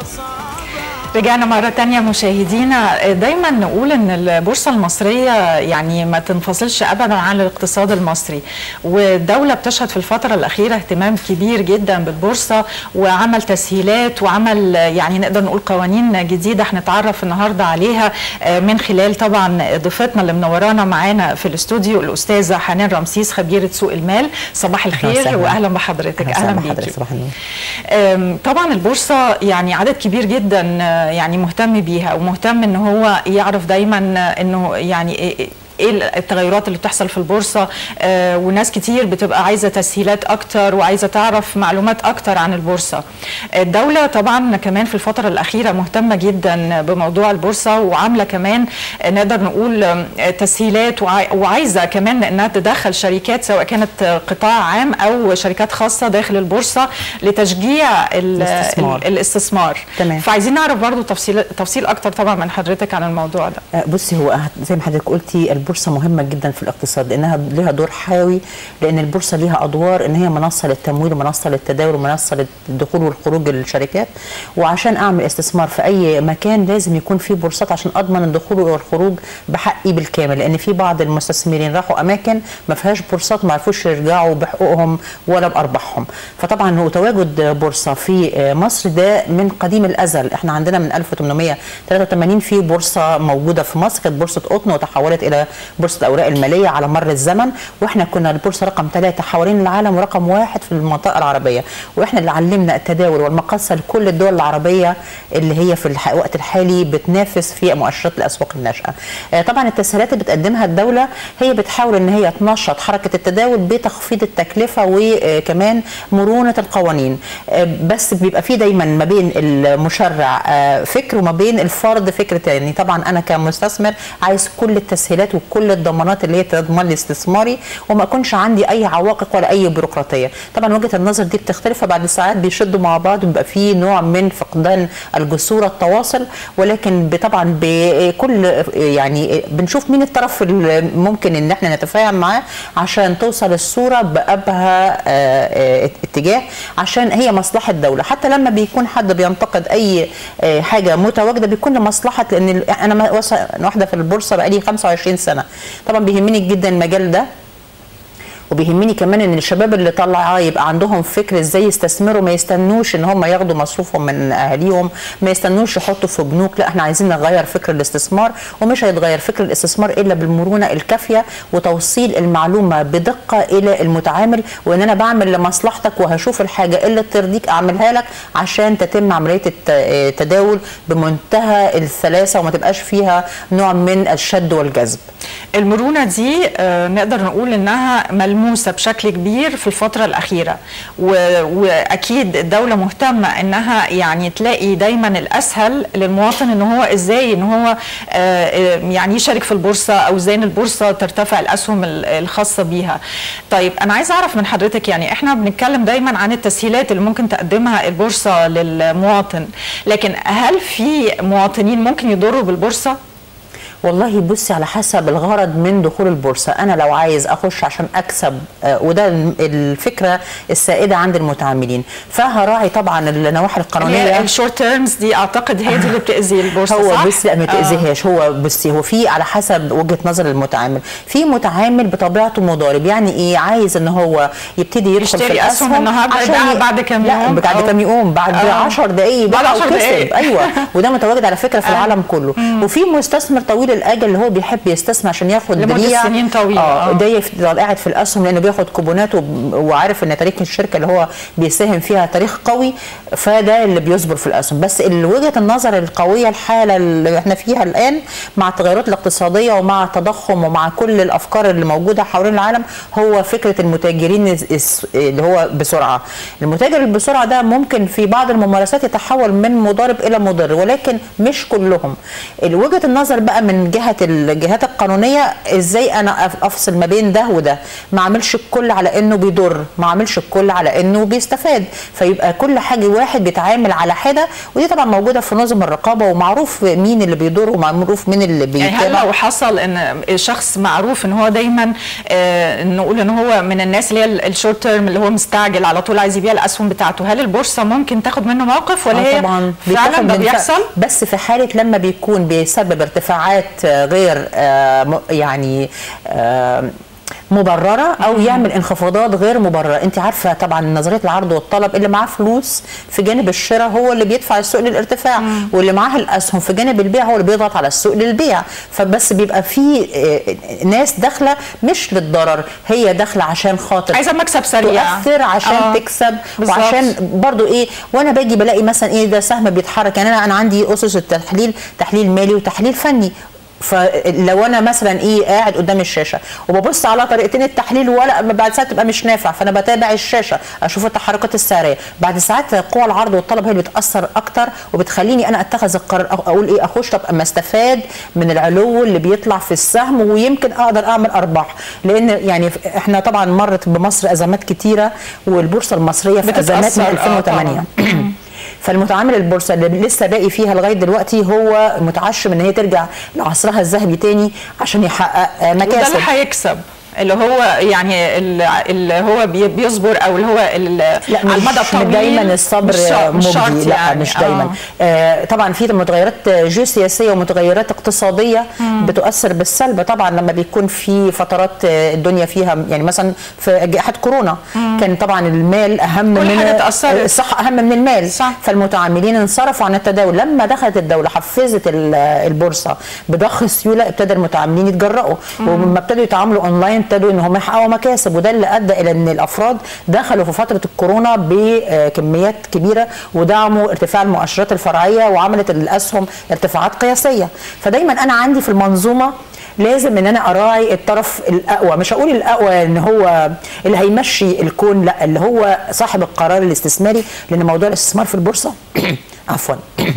رجعنا مرة تانية مشاهدينا دايما نقول ان البورصة المصرية يعني ما تنفصلش ابدا عن الاقتصاد المصري والدولة بتشهد في الفترة الاخيرة اهتمام كبير جدا بالبورصة وعمل تسهيلات وعمل يعني نقدر نقول قوانين جديدة هنتعرف النهاردة عليها من خلال طبعا ضيفتنا اللي منورانا معانا في الاستوديو الاستاذة حنان رمسيس خبيرة سوق المال صباح الخير واهلا بحضرتك اهلا بيكي صباح النور طبعا البورصة يعني عدد كبير جدا يعني مهتم بيها ومهتم ان هو يعرف دايما انه يعني ايه التغيرات اللي بتحصل في البورصه آه وناس كتير بتبقى عايزه تسهيلات اكتر وعايزه تعرف معلومات اكتر عن البورصه الدوله طبعا كمان في الفتره الاخيره مهتمه جدا بموضوع البورصه وعامله كمان نقدر نقول تسهيلات وعايزه كمان انها تدخل شركات سواء كانت قطاع عام او شركات خاصه داخل البورصه لتشجيع الاستثمار, الاستثمار. تمام. فعايزين نعرف برضو تفصيل تفصيل اكتر طبعا من حضرتك عن الموضوع ده بصي هو زي ما حضرتك قلتي البورصه مهمه جدا في الاقتصاد لانها لها دور حيوي لان البورصه ليها ادوار ان هي منصه للتمويل ومنصه للتداول ومنصه للدخول والخروج للشركات وعشان اعمل استثمار في اي مكان لازم يكون في بورصات عشان اضمن الدخول والخروج بحقي بالكامل لان في بعض المستثمرين راحوا اماكن ما فيهاش بورصات ما عرفوش يرجعوا بحقوقهم ولا بارباحهم فطبعا هو تواجد بورصه في مصر ده من قديم الازل احنا عندنا من 1883 في بورصه موجوده في مصر كانت بورصه قطن وتحولت الى بورصه الاوراق الماليه على مر الزمن واحنا كنا البورصه رقم ثلاثه حوالين العالم ورقم واحد في المنطقه العربيه واحنا اللي علمنا التداول والمقاصه لكل الدول العربيه اللي هي في الوقت الحالي بتنافس في مؤشرات الاسواق الناشئه. طبعا التسهيلات اللي بتقدمها الدوله هي بتحاول ان هي تنشط حركه التداول بتخفيض التكلفه وكمان مرونه القوانين بس بيبقى في دايما ما بين المشرع فكر وما بين الفرد فكر تاني طبعا انا كمستثمر عايز كل التسهيلات وكل الضمانات اللي هي تضمن لي استثماري وما اكونش عندي اي عوائق ولا اي بيروقراطيه طبعا وجهه النظر دي بتختلف فبعد ساعات بيشدوا مع بعض وبيبقى في نوع من فقدان الجسور التواصل ولكن طبعا بكل يعني بنشوف مين الطرف اللي ممكن ان احنا نتفاهم معاه عشان توصل الصوره بابهى اتجاه عشان هي مصلحه الدوله حتى لما بيكون حد بينتقد اي حاجه متواجده بيكون لمصلحه لان انا واحده في البورصه بقالي 25 سنه طبعا بيهمني جدا المجال ده وبيهمني كمان ان الشباب اللي طالعه يبقى عندهم فكر ازاي يستثمروا ما يستنوش ان هم ياخدوا مصروفهم من اهاليهم ما يستنوش يحطوا في بنوك لا احنا عايزين نغير فكر الاستثمار ومش هيتغير فكر الاستثمار الا بالمرونه الكافيه وتوصيل المعلومه بدقه الى المتعامل وان انا بعمل لمصلحتك وهشوف الحاجه اللي ترضيك اعملها لك عشان تتم عمليه التداول بمنتهى السلاسه وما تبقاش فيها نوع من الشد والجذب المرونه دي نقدر نقول انها ملموسه بشكل كبير في الفتره الاخيره واكيد الدوله مهتمه انها يعني تلاقي دايما الاسهل للمواطن ان هو ازاي ان هو يعني يشارك في البورصه او ازاي ان البورصه ترتفع الاسهم الخاصه بيها طيب انا عايز اعرف من حضرتك يعني احنا بنتكلم دايما عن التسهيلات اللي ممكن تقدمها البورصه للمواطن لكن هل في مواطنين ممكن يضروا بالبورصه والله بصي على حسب الغرض من دخول البورصه انا لو عايز اخش عشان اكسب وده الفكره السائده عند المتعاملين فهراعي طبعا النواحي القانونيه الشورت تيرمز دي اعتقد هي دي اللي بتاذي البورصه هو صح؟ بصي لا ما تاذيهاش هو بصي هو في على حسب وجهه نظر المتعامل في متعامل بطبيعته مضارب يعني ايه عايز ان هو يبتدي يدخل في الاسهم النهارده يبيعها بعد كام يوم لا بعد كام يوم بعد 10 دقائق بعد 10 دقائق ايوه وده متواجد على فكره في العالم كله وفي مستثمر طويل الاجل اللي هو بيحب يستثمر عشان ياخد لمده سنين طويله اه ده يفضل قاعد في الاسهم لانه بياخد كوبونات وعارف ان تاريخ الشركه اللي هو بيساهم فيها تاريخ قوي فده اللي بيصبر في الاسهم بس وجهه النظر القويه الحاله اللي احنا فيها الان مع التغيرات الاقتصاديه ومع التضخم ومع كل الافكار اللي موجوده حوالين العالم هو فكره المتاجرين اللي هو بسرعه المتاجر اللي بسرعه ده ممكن في بعض الممارسات يتحول من مضارب الى مضر ولكن مش كلهم وجهه النظر بقى من من جهه الجهات القانونيه ازاي انا أف- افصل ما بين ده وده ما اعملش الكل على انه بيضر ما اعملش الكل على انه بيستفاد فيبقى كل حاجه واحد بيتعامل على حده ودي طبعا موجوده في نظم الرقابه ومعروف مين اللي بيضر ومعروف مين اللي يعني هل بيتابع لو حصل ان شخص معروف ان هو دايما آه نقول ان هو من الناس اللي هي الشورت تيرم اللي هو مستعجل على طول عايز يبيع الاسهم بتاعته هل البورصه ممكن تاخد منه موقف ولا آه هي طبعا فعلا بيتاخد ده من ف- بيحصل؟ بس في حاله لما بيكون بيسبب ارتفاعات آه، غير آه، م- يعني آه، مبرره او يعمل انخفاضات غير مبرره انت عارفه طبعا نظريه العرض والطلب اللي معاه فلوس في جانب الشراء هو اللي بيدفع السوق للارتفاع واللي معاه الاسهم في جانب البيع هو اللي بيضغط على السوق للبيع فبس بيبقى في آه، ناس داخله مش للضرر هي داخله عشان خاطر عايزه مكسب سريع تؤثر عشان آه. آه. تكسب بالظبط. وعشان برضو ايه وانا باجي بلاقي مثلا ايه ده سهم بيتحرك يعني انا انا عندي اسس التحليل تحليل مالي وتحليل فني فلو انا مثلا ايه قاعد قدام الشاشه وببص على طريقتين التحليل ولا بعد ساعات تبقى مش نافع فانا بتابع الشاشه اشوف التحركات السعريه بعد ساعات قوى العرض والطلب هي اللي بتاثر اكتر وبتخليني انا اتخذ القرار أو اقول ايه اخش طب اما استفاد من العلو اللي بيطلع في السهم ويمكن اقدر اعمل ارباح لان يعني احنا طبعا مرت بمصر ازمات كتيره والبورصه المصريه في ازمات من بتتأثر، آه، 2008 فالمتعامل البورصه اللي لسه باقي فيها لغايه دلوقتي هو متعشم ان هي ترجع لعصرها الذهبي تاني عشان يحقق آه، وده مكاسب اللي هيكسب اللي هو يعني ال- اللي هو بي- بيصبر او اللي هو ال- لا على مش المدى مش الطويل دايما الصبر مش شرط- مش شرط مجدي لا يعني. مش دايما آه. آه طبعا في متغيرات جيوسياسيه ومتغيرات اقتصاديه بتؤثر بالسلب طبعا لما بيكون في فترات آه، الدنيا فيها يعني مثلا في جائحه كورونا كان طبعا المال اهم كل من حاجة اتأثرت. الصحه اهم من المال صح. فالمتعاملين انصرفوا عن التداول لما دخلت الدوله حفزت ال- البورصه بضخ السيوله ابتدى المتعاملين يتجرأوا ولما ابتدوا يتعاملوا اونلاين ابتدوا ان هم يحققوا مكاسب وده اللي ادى الى ان الافراد دخلوا في فتره الكورونا بكميات كبيره ودعموا ارتفاع المؤشرات الفرعيه وعملت الاسهم ارتفاعات قياسيه فدايما انا عندي في المنظومه لازم ان انا اراعي الطرف الاقوى مش هقول الاقوى ان هو اللي هيمشي الكون لا اللي هو صاحب القرار الاستثماري لان موضوع الاستثمار في البورصه عفوا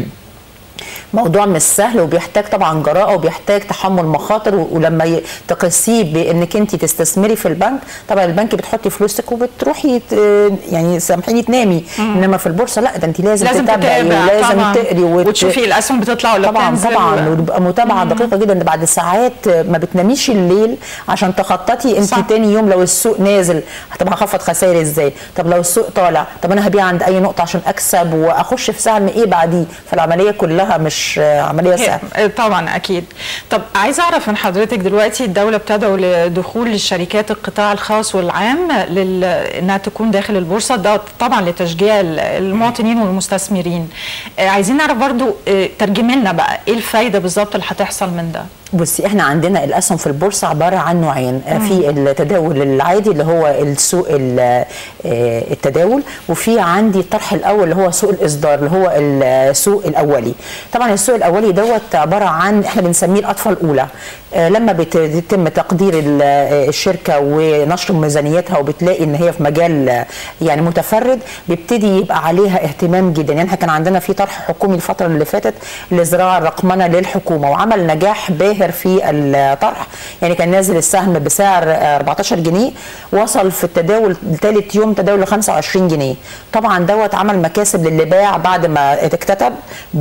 موضوع مش سهل وبيحتاج طبعا جراءه وبيحتاج تحمل مخاطر و- ولما ي- تقيسيه بانك انت تستثمري في البنك طبعا البنك بتحطي فلوسك وبتروحي ت- يعني سامحيني تنامي انما في البورصه لا ده انت لازم, لازم تتابعي تتابع ولازم طبعا تقري وت- وتشوفي الاسهم بتطلع ولا طبعا بتنزل طبعا و- وتبقى متابعه دقيقه جدا ده بعد ساعات ما بتناميش الليل عشان تخططي انت صح. تاني يوم لو السوق نازل طب هخفض خسائر ازاي طب لو السوق طالع طب انا هبيع عند اي نقطه عشان اكسب واخش في سهم ايه بعديه فالعمليه كلها مش آه، عمليه سهله هي- طبعا اكيد طب عايزه اعرف من حضرتك دلوقتي الدوله بتدعو لدخول الشركات القطاع الخاص والعام لل... انها تكون داخل البورصه ده طبعا لتشجيع ال- المواطنين والمستثمرين آه، عايزين نعرف برضو آه، ترجمي لنا بقى ايه الفايده بالظبط اللي هتحصل من ده بصي احنا عندنا الاسهم في البورصه عباره عن نوعين آه، في التداول العادي اللي هو السوق ال- آه، التداول وفي عندي الطرح الاول اللي هو سوق الاصدار اللي هو السوق الاولي طبعا السوق الاولي دوت عباره عن احنا بنسميه الاطفال الاولى آه، لما بت- بيتم تقدير ال- آه، الشركه ونشر ميزانيتها وبتلاقي ان هي في مجال آه، يعني متفرد بيبتدي يبقى عليها اهتمام جدا يعني احنا كان عندنا في طرح حكومي الفتره اللي فاتت لزراعه الرقمنه للحكومه وعمل نجاح باهر في الطرح يعني كان نازل السهم بسعر آه، 14 جنيه وصل في التداول ثالث يوم تداول ل 25 جنيه طبعا دوت عمل مكاسب للي باع بعد ما اتكتب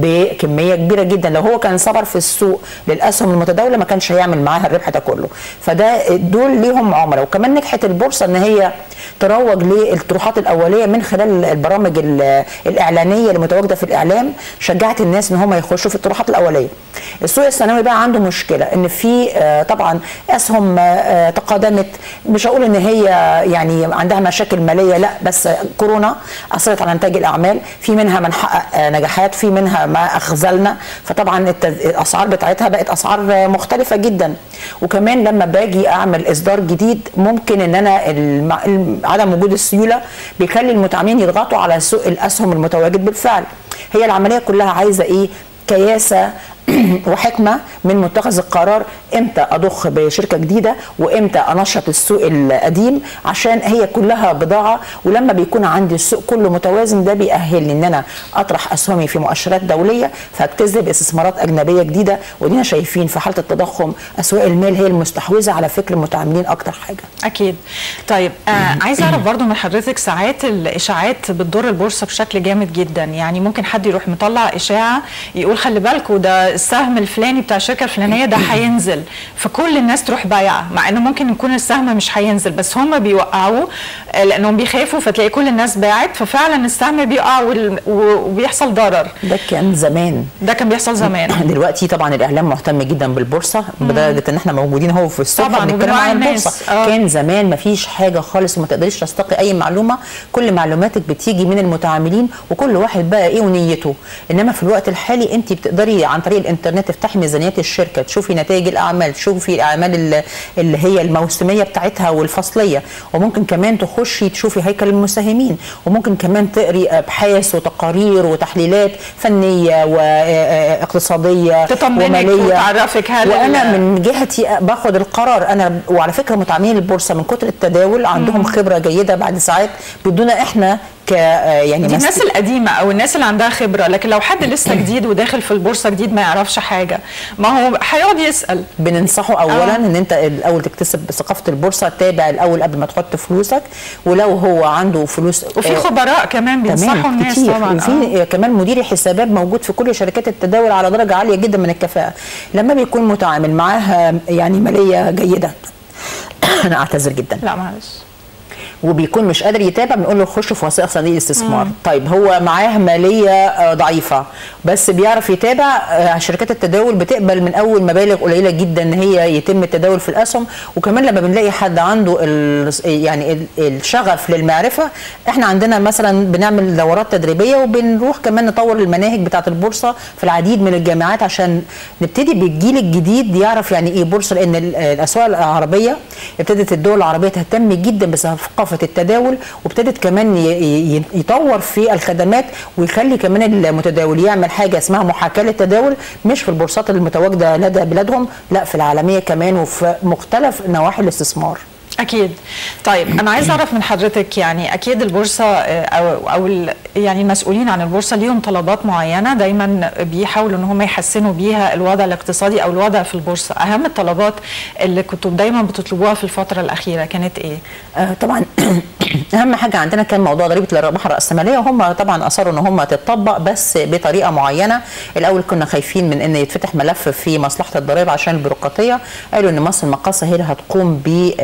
بكميه كبيره جدا لو هو كان صبر في السوق للاسهم المتداوله ما كانش هيعمل معاها الربح ده كله فده دول ليهم عملاء وكمان نجحت البورصه ان هي تروج للطروحات الاوليه من خلال البرامج ال- الاعلانيه اللي متواجده في الاعلام شجعت الناس ان هم يخشوا في الطروحات الاوليه السوق الثانوي بقى عنده مشكله ان في آه، طبعا اسهم آه، تقادمت مش هقول ان هي يعني عندها مشاكل ماليه لا بس كورونا اثرت على انتاج الاعمال في منها من حقق آه، نجاحات في منها ما اخذلنا فطبعا التز- الاسعار بتاعتها بقت اسعار آه، مختلفه جدا وكمان لما باجي اعمل اصدار جديد ممكن ان انا الم- الم- عدم وجود السيوله بيخلي المتعاملين يضغطوا على سوق الاسهم المتواجد بالفعل هي العمليه كلها عايزه ايه كياسه وحكمه من متخذ القرار امتى اضخ بشركه جديده وامتى انشط السوق القديم عشان هي كلها بضاعه ولما بيكون عندي السوق كله متوازن ده بيأهلني ان انا اطرح اسهمي في مؤشرات دوليه فاجتذب استثمارات اجنبيه جديده ودينا شايفين في حاله التضخم اسواق المال هي المستحوذه على فكر المتعاملين اكتر حاجه اكيد طيب آه عايزه اعرف برضو من حضرتك ساعات الاشاعات بتضر البورصه بشكل جامد جدا يعني ممكن حد يروح مطلع اشاعه يقول خلي بالكم ده السهم الفلاني بتاع الشركه الفلانيه ده هينزل فكل الناس تروح بايعه مع انه ممكن يكون السهم مش هينزل بس هم بيوقعوه آه، لانهم بيخافوا فتلاقي كل الناس باعت ففعلا السهم بيقع وال- وبيحصل ضرر ده كان زمان ده كان بيحصل زمان دلوقتي طبعا الاعلام مهتم جدا بالبورصه بدرجه ان احنا موجودين اهو في الصبح طبعاً، بنتكلم وبنوعي عن الناس. البورصه آه. كان زمان ما فيش حاجه خالص وما تقدريش تستقي اي معلومه كل معلوماتك بتيجي من المتعاملين وكل واحد بقى ايه ونيته انما في الوقت الحالي انت بتقدري عن طريق الانترنت تفتحي ميزانيات الشركه تشوفي نتائج الاعمال تشوفي الاعمال ال- اللي هي الموسميه بتاعتها والفصليه وممكن كمان تخشي تشوفي هيكل المساهمين وممكن كمان تقري ابحاث وتقارير وتحليلات فنيه واقتصاديه تطمنك وماليه وتعرفك هل وانا ال- من جهتي باخد القرار انا وعلى فكره متعاملين البورصه من كتر التداول عندهم خبره جيده بعد ساعات بيدونا احنا ك يعني دي مس- الناس القديمه او الناس اللي عندها خبره لكن لو حد لسه جديد وداخل في البورصه جديد ما يعرفش حاجه ما هو هيقعد يسال بننصحه اولا آه. ان انت الاول تكتسب ثقافه البورصه تابع الاول قبل ما تحط فلوسك ولو هو عنده فلوس وفي آه، خبراء كمان بينصحوا تمام الناس كتير طبعا وفي كمان مدير حسابات موجود في كل شركات التداول على درجه عاليه جدا من الكفاءه لما بيكون متعامل معاها يعني ماليه جيده انا اعتذر جدا لا معلش وبيكون مش قادر يتابع بنقول له خش في وثائق صناديق الاستثمار طيب هو معاه ماليه آه، ضعيفه بس بيعرف يتابع آه، شركات التداول بتقبل من اول مبالغ قليله جدا ان هي يتم التداول في الاسهم وكمان لما بنلاقي حد عنده ال- يعني ال- الشغف للمعرفه احنا عندنا مثلا بنعمل دورات تدريبيه وبنروح كمان نطور المناهج بتاعه البورصه في العديد من الجامعات عشان نبتدي بالجيل الجديد يعرف يعني ايه بورصه لان ال- الاسواق العربيه ابتدت الدول العربيه تهتم جدا بثقافه التداول وابتدت كمان ي- ي- يطور في الخدمات ويخلي كمان المتداول يعمل حاجه اسمها محاكاه للتداول مش في البورصات المتواجده لدى بلادهم لا في العالميه كمان وفي مختلف نواحي الاستثمار اكيد طيب انا عايز اعرف من حضرتك يعني اكيد البورصه آه، او او ال- يعني المسؤولين عن البورصه ليهم طلبات معينه دايما بيحاولوا ان هم يحسنوا بيها الوضع الاقتصادي او الوضع في البورصه اهم الطلبات اللي كنتوا دايما بتطلبوها في الفتره الاخيره كانت ايه آه طبعا اهم حاجه عندنا كان موضوع ضريبه الارباح الراسماليه وهم طبعا اصروا ان هم تطبق بس بطريقه معينه الاول كنا خايفين من ان يتفتح ملف في مصلحه الضرائب عشان البيروقراطيه قالوا ان مصر المقاصه هي اللي هتقوم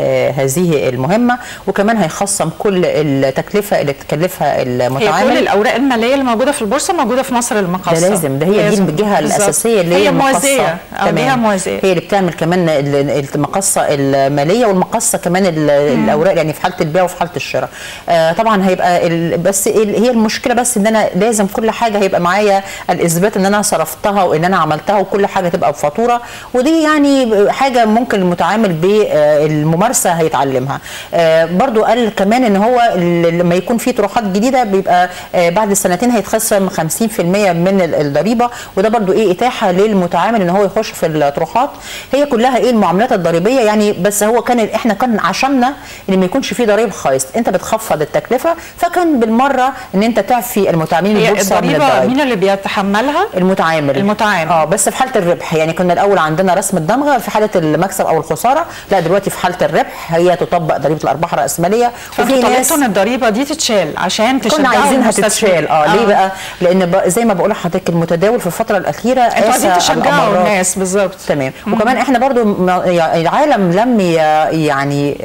بهذه المهمه وكمان هيخصم كل التكلفه اللي تكلفها هي كل المتعامل الاوراق الماليه اللي موجوده في البورصه موجوده في مصر المقاصه ده لازم ده هي دي لازم. الجهه بالظبط. الاساسيه اللي هي المقاصة. موازيه او تمام. جهه موازيه هي اللي بتعمل كمان ال- المقصه الماليه والمقصه كمان ال- الاوراق يعني في حاله البيع وفي حاله الشراء آه طبعا هيبقى ال- بس ال- هي المشكله بس ان انا لازم كل حاجه هيبقى معايا الاثبات ان انا صرفتها وان انا عملتها وكل حاجه تبقى بفاتوره ودي يعني حاجه ممكن المتعامل بالممارسه هيتعلمها آه برضو قال كمان ان هو ال- لما يكون في طروحات جديده بيبقى آه بعد سنتين هيتخصم 50% من ال- الضريبه وده برضو ايه اتاحه للمتعامل ان هو يخش في الطروحات هي كلها ايه المعاملات الضريبيه يعني بس هو كان احنا كان عشمنا ان ما يكونش في ضريبه خالص انت بتخفض التكلفه فكان بالمره ان انت تعفي المتعاملين هي البورصه من الضريبه الضرائب مين اللي بيتحملها المتعامل المتعامل. اه بس في حاله الربح يعني كنا الاول عندنا رسم الدمغه في حاله المكسب او الخساره لا دلوقتي في حاله الربح هي تطبق ضريبه الارباح الراسماليه فانتوا طلبتوا ان الضريبه دي تتشال عشان كنا تشجعوا عايزينها المستثمرين. تتشال اه ليه بقى لان بقى زي ما بقول لحضرتك المتداول في الفتره الاخيره انتوا عايزين قاسى تشجعوا الأمراض. الناس بالظبط تمام وكمان احنا برضو م- يعني العالم لم ي- يعني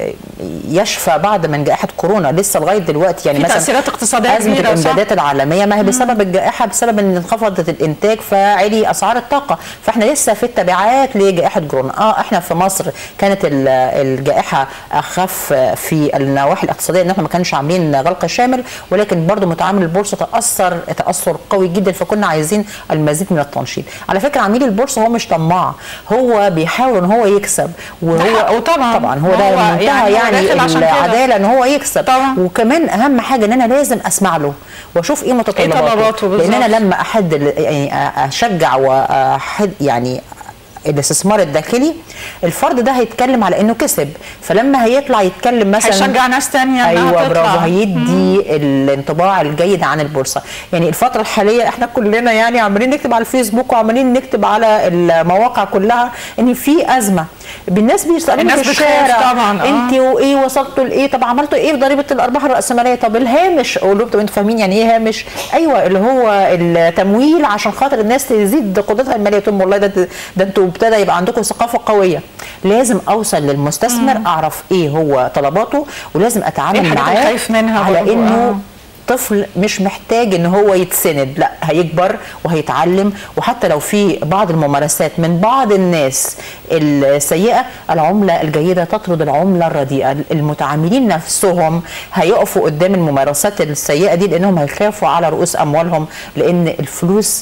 يشفى بعد من جائحه كورونا لسه لغايه دلوقتي يعني في مثلا تأثيرات اقتصادية ازمه كبيرة، صح؟ الامدادات العالميه ما هي بسبب الجائحه بسبب ان انخفضت الانتاج فعلي اسعار الطاقه فاحنا لسه في التبعات لجائحه كورونا اه احنا في مصر كانت ال- الجائحه اخف في النواحي الاقتصاديه ان احنا ما كانش عاملين غلق شامل ولكن برضو متعامل البورصه تاثر تاثر قوي جدا فكنا عايزين المزيد من التنشيط على فكره عميل البورصه هو مش طماع هو بيحاول ان هو يكسب ده حقه وهو طبعا. طبعا هو هو ده يعني منتهى هو يعني, داخل عشان كده. العداله ان هو يكسب المكسب طبعا. وكمان اهم حاجه ان انا لازم اسمع له واشوف ايه متطلباته طلباته لان انا بالظبط. لما احد يعني اشجع واحد يعني الاستثمار الداخلي الفرد ده هيتكلم على انه كسب فلما هيطلع يتكلم مثلا هيشجع ناس تانية إنها ايوه تطلع. برافو هيدي الانطباع الجيد عن البورصه يعني الفتره الحاليه احنا كلنا يعني عمالين نكتب على الفيسبوك وعمالين نكتب على المواقع كلها ان في ازمه الناس بيسالوني الناس في بتخاف الشارع طبعاً، آه. انت وايه وصلتوا لايه طب عملتوا ايه في ضريبه الارباح الراسماليه طب الهامش اقول لهم طب انتوا فاهمين يعني ايه هامش ايوه اللي هو التمويل عشان خاطر الناس تزيد قدرتها الماليه تقول والله ده ده انتوا ابتدى يبقى عندكم ثقافه قويه لازم اوصل للمستثمر اعرف ايه هو طلباته ولازم إيه اتعامل الحاجات اللي معاه خايف منها على برضو؟ انه آه. طفل مش محتاج ان هو يتسند لا هيكبر وهيتعلم وحتى لو في بعض الممارسات من بعض الناس السيئه العمله الجيده تطرد العمله الرديئه المتعاملين نفسهم هيقفوا قدام الممارسات السيئه دي لانهم هيخافوا على رؤوس اموالهم لان الفلوس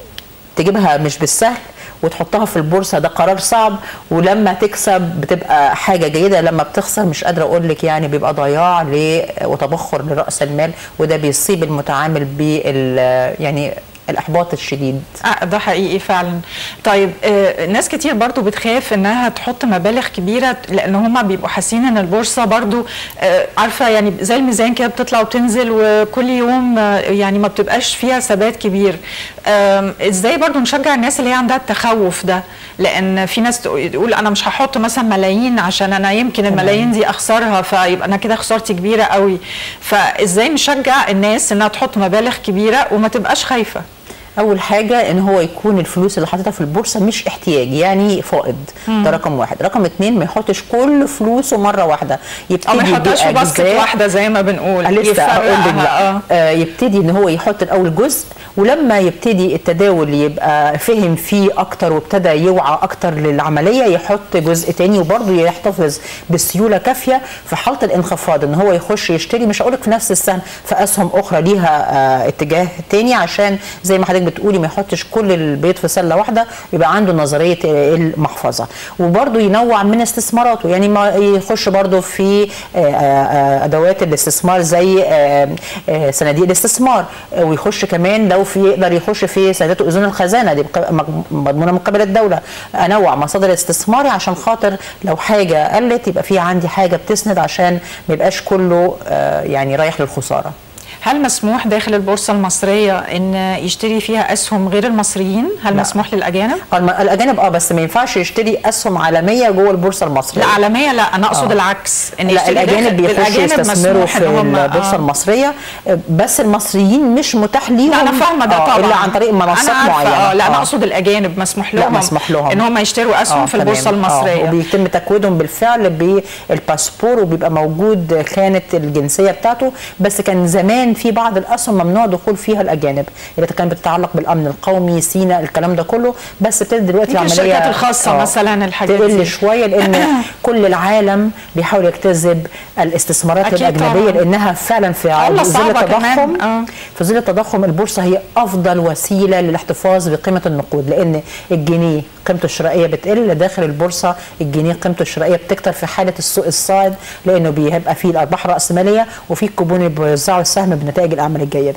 تجيبها مش بالسهل وتحطها في البورصه ده قرار صعب ولما تكسب بتبقى حاجه جيده لما بتخسر مش قادره اقول لك يعني بيبقى ضياع ل- وتبخر لراس المال وده بيصيب المتعامل بال يعني الاحباط الشديد آه ده حقيقي فعلا طيب آه ناس كتير برضو بتخاف انها تحط مبالغ كبيره لان هم بيبقوا حاسين ان البورصه برضو آه عارفه يعني زي الميزان كده بتطلع وتنزل وكل يوم آه يعني ما بتبقاش فيها ثبات كبير آم، ازاي برضو نشجع الناس اللي هي عندها التخوف ده لان في ناس تقول انا مش هحط مثلا ملايين عشان انا يمكن الملايين دي اخسرها فيبقى انا كده خسارتي كبيره قوي فازاي نشجع الناس انها تحط مبالغ كبيره وما تبقاش خايفه اول حاجه ان هو يكون الفلوس اللي حاططها في البورصه مش احتياج يعني فائض ده رقم واحد رقم اتنين ما يحطش كل فلوسه مره واحده يبتدي او ما يحطهاش في باسكت بأجزاء. واحده زي ما بنقول آه، لسه هقول لك يفرقها، بقى آه. آه يبتدي ان هو يحط الاول جزء ولما يبتدي التداول يبقى فهم فيه اكتر وابتدى يوعى اكتر للعمليه يحط جزء تاني وبرضه يحتفظ بسيوله كافيه في حاله الانخفاض ان هو يخش يشتري مش هقول لك في نفس السهم في اسهم اخرى ليها آه اتجاه تاني عشان زي ما حضرتك بتقولي ما يحطش كل البيض في سله واحده يبقى عنده نظريه آه، المحفظه وبرضه ينوع من استثماراته يعني ما يخش برضه في آه، آه، ادوات الاستثمار زي آه، آه، صناديق الاستثمار آه، ويخش كمان لو في يقدر يخش في سندات واذون الخزانه دي بق- مج- مضمونه من قبل الدوله انوع مصادر استثماري عشان خاطر لو حاجه قلت يبقى في عندي حاجه بتسند عشان ما يبقاش كله آه، يعني رايح للخساره هل مسموح داخل البورصه المصريه ان يشتري فيها اسهم غير المصريين هل لا. مسموح للاجانب الم- الاجانب اه بس ما ينفعش يشتري اسهم عالميه جوه البورصه المصريه لا عالميه لا انا اقصد آه. العكس ان لا يشتري الاجانب داخل- بيخشوا الأجانب يستثمروا مسموح في إن هم- البورصه آه. المصريه بس المصريين مش متاح ليهم لا انا فاهمه ده آه، طبعا الا عن طريق منصات أنا عارفة، معينه آه لا انا آه. اقصد الاجانب مسموح لا لهم مسموح لهم ان هم يشتروا اسهم آه، في البورصه تمام. المصريه آه وبيتم تكويدهم بالفعل بالباسبور وبيبقى موجود خانه الجنسيه بتاعته بس كان زمان في بعض الاسهم ممنوع دخول فيها الاجانب اللي كانت بتتعلق بالامن القومي سينا الكلام ده كله بس ابتدت دلوقتي يمكن العمليه الشركات الخاصة مثلاً الحاجات تقل دي. شويه لان كل العالم بيحاول يجتذب الاستثمارات أكيد الاجنبيه طبعاً. لانها فعلا في عملة ظل صعبة كمان. التضخم آه. في ظل التضخم البورصه هي افضل وسيله للاحتفاظ بقيمه النقود لان الجنيه قيمته الشرائيه بتقل داخل البورصه الجنيه قيمته الشرائيه بتكتر في حاله السوق الصاعد لانه بيبقى فيه الارباح الراسماليه وفي الكوبون اللي بيوزعوا السهم بنتائج الاعمال الجيده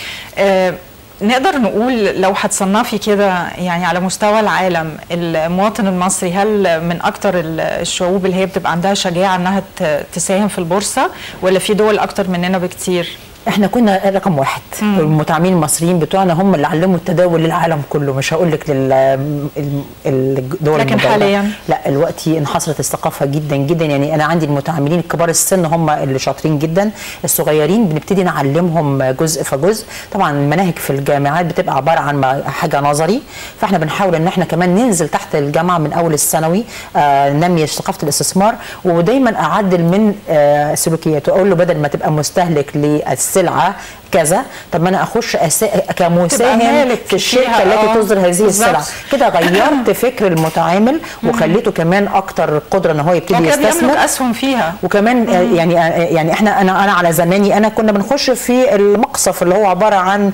آه، نقدر نقول لو هتصنفي كده يعني على مستوى العالم المواطن المصري هل من اكتر ال- الشعوب اللي هي بتبقى عندها شجاعه انها ت- تساهم في البورصه ولا في دول اكتر مننا بكتير؟ احنا كنا رقم واحد المتعاملين المصريين بتوعنا هم اللي علموا التداول للعالم كله مش هقول لك للدول لكن المدونة. حالياً؟ لا دلوقتي انحصرت الثقافه جدا جدا يعني انا عندي المتعاملين الكبار السن هم اللي شاطرين جدا الصغيرين بنبتدي نعلمهم جزء فجزء طبعا المناهج في الجامعات بتبقى عباره عن ما- حاجه نظري فاحنا بنحاول ان احنا كمان ننزل تحت الجامعه من اول الثانوي آه ننمي ثقافه الاستثمار ودايما اعدل من آه سلوكياته اقول له بدل ما تبقى مستهلك للسلعه كذا طب ما انا اخش أسا... كمساهم مالك في الشركه فيها، التي آه. تصدر هذه بالظبط. السلع كده غيرت فكر المتعامل وخليته كمان اكتر قدره ان هو يبتدي وكده بيملك يستثمر اسهم فيها وكمان آه، يعني آه، يعني احنا انا انا على زماني انا كنا بنخش في المقصف اللي هو عباره عن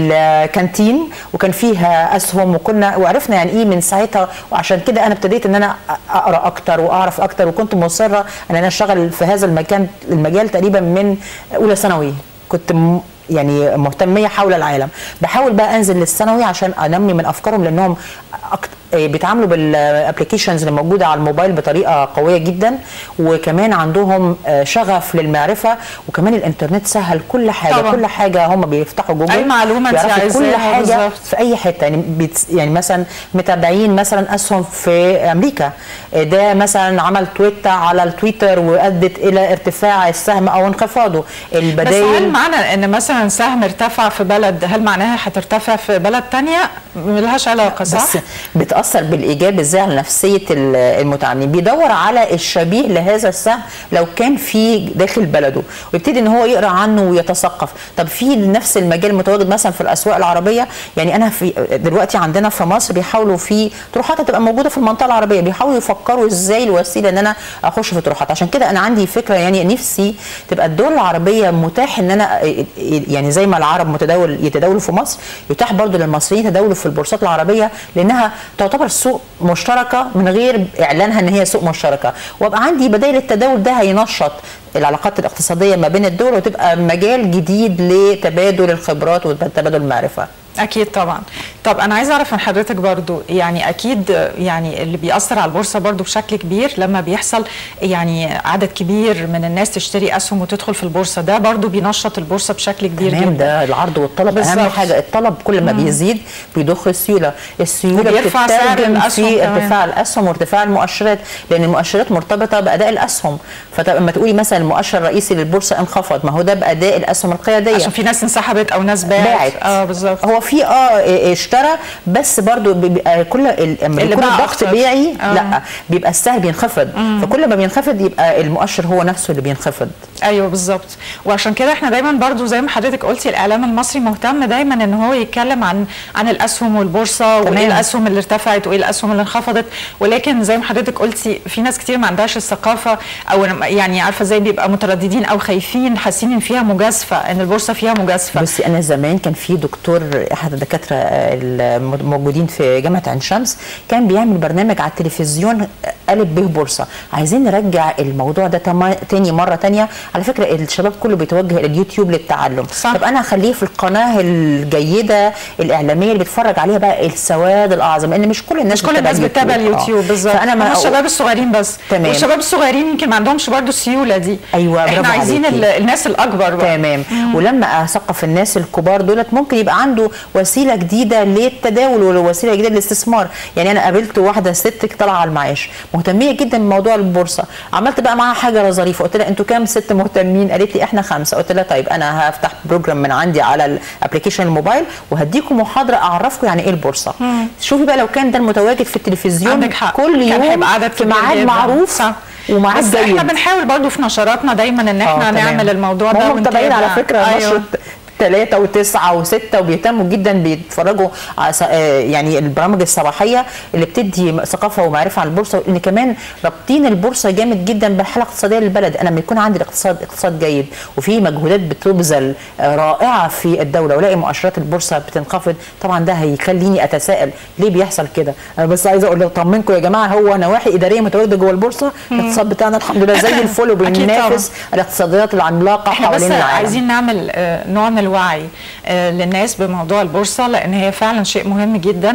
الكانتين وكان فيها اسهم وكنا وعرفنا يعني ايه من ساعتها وعشان كده انا ابتديت ان انا اقرا اكتر واعرف اكتر وكنت مصره ان انا اشتغل في هذا المكان المجال تقريبا من اولى ثانوي كنت م- يعني مهتميه حول العالم بحاول بقى انزل للثانوي عشان انمي من افكارهم لانهم أكت... آه، بيتعاملوا بالابلكيشنز اللي موجوده على الموبايل بطريقه قويه جدا وكمان عندهم آه، شغف للمعرفه وكمان الانترنت سهل كل حاجه طبعا. كل حاجه هم بيفتحوا جوجل أي معلومة أنت بيعرفوا كل عايزاها حاجه بالظبط. في اي حته يعني بيتس يعني مثلا متابعين مثلا اسهم في امريكا آه، ده مثلا عمل تويت على التويتر وادت الى ارتفاع السهم او انخفاضه بس هل البدايل معنى ان مثلا سهم ارتفع في بلد هل معناها هترتفع في بلد تانية ملهاش علاقه صح؟ بس بتاثر بالايجاب ازاي على نفسيه ال- المتعاملين بيدور على الشبيه لهذا السهم لو كان في داخل بلده ويبتدي ان هو يقرا عنه ويتثقف طب في نفس المجال متواجد مثلا في الاسواق العربيه يعني انا في دلوقتي عندنا في مصر بيحاولوا في طروحات هتبقى موجوده في المنطقه العربيه بيحاولوا يفكروا ازاي الوسيله ان انا اخش في طروحات عشان كده انا عندي فكره يعني نفسي تبقى الدول العربيه متاح ان انا يعني زي ما العرب متداول يتداولوا في مصر يتاح برضو للمصريين يتداولوا في البورصات العربيه لانها تعتبر سوق مشتركه من غير اعلانها ان هي سوق مشتركه وابقى عندي بدائل التداول ده هينشط العلاقات الاقتصاديه ما بين الدول وتبقى مجال جديد لتبادل الخبرات وتبادل المعرفه اكيد طبعا طب انا عايزه اعرف من حضرتك برضو يعني اكيد يعني اللي بيأثر على البورصه برضو بشكل كبير لما بيحصل يعني عدد كبير من الناس تشتري اسهم وتدخل في البورصه ده برضو بينشط البورصه بشكل كبير تمام جدا ده العرض والطلب اهم بالظبط. حاجه الطلب كل ما بيزيد بيضخ السيوله السيوله وبيرفع سعر بتترجم الأسهم في كمان. ارتفاع الاسهم وارتفاع المؤشرات لان المؤشرات مرتبطه باداء الاسهم فلما تقولي مثلا المؤشر الرئيسي للبورصه انخفض ما هو ده باداء الاسهم القياديه عشان في ناس انسحبت او ناس باعت باعت اه بالظبط هو في اه اشترى بس برضو بيبقى كل ال- لما اللي بيكون باع الضغط أكتر. بيعي آه. لا بيبقى السهم بينخفض فكل ما بينخفض يبقى المؤشر هو نفسه اللي بينخفض ايوه بالظبط وعشان كده احنا دايما برضو زي ما حضرتك قلتي الاعلام المصري مهتم دايما ان هو يتكلم عن عن الاسهم والبورصه تمام. وايه الاسهم اللي ارتفعت وايه الاسهم اللي انخفضت ولكن زي ما حضرتك قلتي في ناس كتير ما عندهاش الثقافه او يعني عارفه زي بيبقى مترددين او خايفين حاسين ان فيها مجازفه ان البورصه فيها مجازفه بصي انا زمان كان في دكتور احد الدكاتره الموجودين في جامعه عين شمس كان بيعمل برنامج على التلفزيون قالب به بورصه عايزين نرجع الموضوع ده تما- تاني مره تانية على فكره الشباب كله بيتوجه الى اليوتيوب للتعلم صح. طب انا اخليه في القناه الجيده الاعلاميه اللي بيتفرج عليها بقى السواد الاعظم لان مش كل الناس مش كل الناس بتتابع اليوتيوب آه. بالظبط فانا ما هم الشباب الصغيرين بس تمام. والشباب الصغيرين يمكن ما عندهمش برضو السيوله دي أيوة، برافو احنا عايزين عليكي. ال- الناس الاكبر بقى تمام ولما اثقف الناس الكبار دولت ممكن يبقى عنده وسيله جديده للتداول ووسيله جديده للاستثمار يعني انا قابلت واحده ست طالعه على المعاش مهتميه جدا بموضوع البورصه عملت بقى معاها حاجه ظريفه قلت لها انتوا كام ست مهتمين قالت لي احنا خمسه قلت لها طيب انا هفتح بروجرام من عندي على الابلكيشن الموبايل وهديكم محاضره اعرفكم يعني ايه البورصه شوفي بقى لو كان ده المتواجد في التلفزيون عندك حق. كل كان يوم هيبقى عدد في كبير ميعاد جداً. معروف صح. وميعاد بس احنا جيد بنحاول برضو في نشراتنا دايما ان احنا آه، تمام. نعمل الموضوع ما ده هم متابعين على ونتابع. فكره أيوة. نشره ثلاثة وتسعة وستة وبيهتموا جدا بيتفرجوا على س- آه يعني البرامج الصباحية اللي بتدي ثقافة ومعرفة عن البورصة وإن كمان رابطين البورصة جامد جدا بالحالة الاقتصادية للبلد أنا لما يكون عندي الاقتصاد اقتصاد جيد وفي مجهودات بتبذل آه، رائعة في الدولة ولاقي مؤشرات البورصة بتنخفض طبعا ده هيخليني أتساءل ليه بيحصل كده أنا بس عايزة أقول أطمنكم يا جماعة هو نواحي إدارية متواجدة جوه البورصة الاقتصاد بتاعنا الحمد لله زي الفل طبعاً. وبننافس الاقتصاديات العملاقة احنا بس حوالين العالم عايزين نعمل آه، نوع من الوعي آه، للناس بموضوع البورصه لان هي فعلا شيء مهم جدا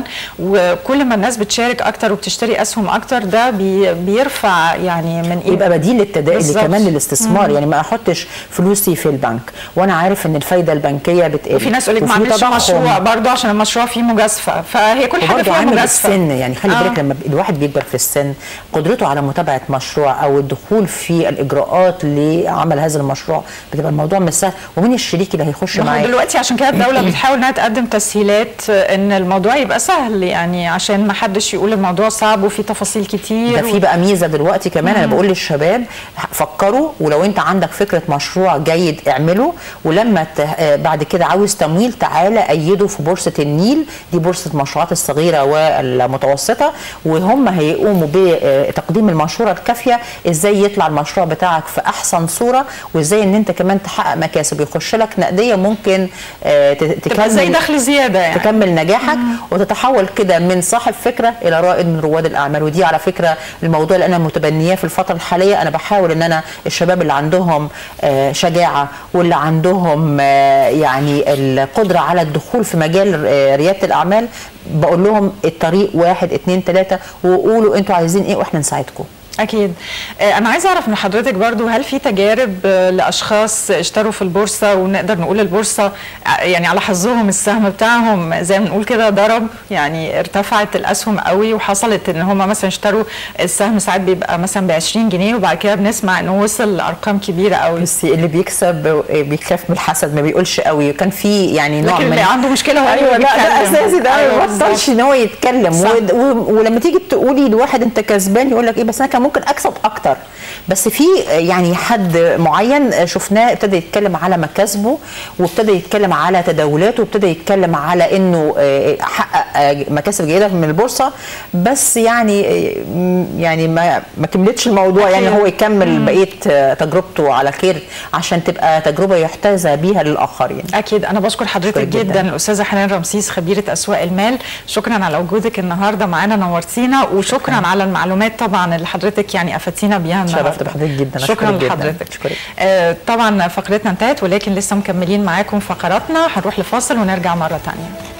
وكل ما الناس بتشارك اكتر وبتشتري اسهم اكتر ده بي بيرفع يعني من قيمة يبقى بديل للتداول بالظبط. كمان للاستثمار يعني ما احطش فلوسي في البنك وانا عارف ان الفايده البنكيه بتقل وفي ناس يقول لك ما وفي اعملش تضخم. مشروع برضه عشان المشروع فيه مجازفه فهي كل حاجه وبرضه فيها عامل مجازفه السن يعني خلي آه. بالك لما الواحد بيكبر في السن قدرته على متابعه مشروع او الدخول في الاجراءات لعمل هذا المشروع بتبقى الموضوع مش سهل ومين الشريك اللي هيخش ده ما هو معاك. دلوقتي عشان كده الدوله بتحاول انها تقدم تسهيلات ان الموضوع يبقى سهل يعني عشان ما حدش يقول الموضوع صعب وفي تفاصيل كتير ده في بقى ميزه دلوقتي كمان انا بقول للشباب فكروا ولو انت عندك فكره مشروع جيد اعمله ولما ت- آه بعد كده عاوز تمويل تعالى ايده في بورصه النيل دي بورصه المشروعات الصغيره والمتوسطه وهم هيقوموا بتقديم المشوره الكافيه ازاي يطلع المشروع بتاعك في احسن صوره وازاي ان انت كمان تحقق مكاسب يخش لك نقديه ممكن آه، ت- تبقى زي تكمل دخل زياده يعني تكمل نجاحك وتتحول كده من صاحب فكره الى رائد من رواد الاعمال ودي على فكره الموضوع اللي انا متبنياه في الفتره الحاليه انا بحاول ان انا الشباب اللي عندهم آه، شجاعه واللي عندهم آه، يعني القدره على الدخول في مجال آه، رياده الاعمال بقول لهم الطريق واحد اتنين تلاته وقولوا انتوا عايزين ايه واحنا نساعدكم اكيد آه، انا عايزه اعرف من حضرتك برضو هل في تجارب آه، لاشخاص اشتروا في البورصه ونقدر نقول البورصه ع- يعني على حظهم السهم بتاعهم زي ما بنقول كده ضرب يعني ارتفعت الاسهم قوي وحصلت ان هم مثلا اشتروا السهم ساعات بيبقى مثلا ب 20 جنيه وبعد كده بنسمع انه وصل لارقام كبيره قوي بصي اللي بيكسب بيخاف من الحسد ما بيقولش قوي كان في يعني نوع لكن من اللي عنده مشكله هو ايوه اللي لا ده بيتكلم. اساسي ده أيوة ما بالظبط. بطلش ان هو يتكلم صح. و... و... ولما تيجي تقولي لواحد انت كسبان يقول لك ايه بس انا كان ممكن اكسب اكتر بس في يعني حد معين شفناه ابتدى يتكلم على مكاسبه وابتدى يتكلم على تداولاته وابتدى يتكلم على انه آه، حقق آه، مكاسب جيده من البورصه بس يعني آه، يعني ما ما كملتش الموضوع يعني أكيد. هو يكمل بقيه آه، تجربته على خير عشان تبقى تجربه يحتذى بيها للاخرين اكيد انا بشكر حضرتك شكراً جدا, جداً. الاستاذه حنان رمسيس خبيره اسواق المال شكرا على وجودك النهارده معانا نورتينا وشكرا على المعلومات طبعا اللي حضرتك يعني افدتينا بيها النهارده شرفت بحضرتك جدا شكرا أشكرك جداً. لحضرتك أشكرك. آه طبعا فقرتنا انتهت ولكن لسه مكملين معاكم فقراتنا هنروح لفاصل ونرجع مره ثانيه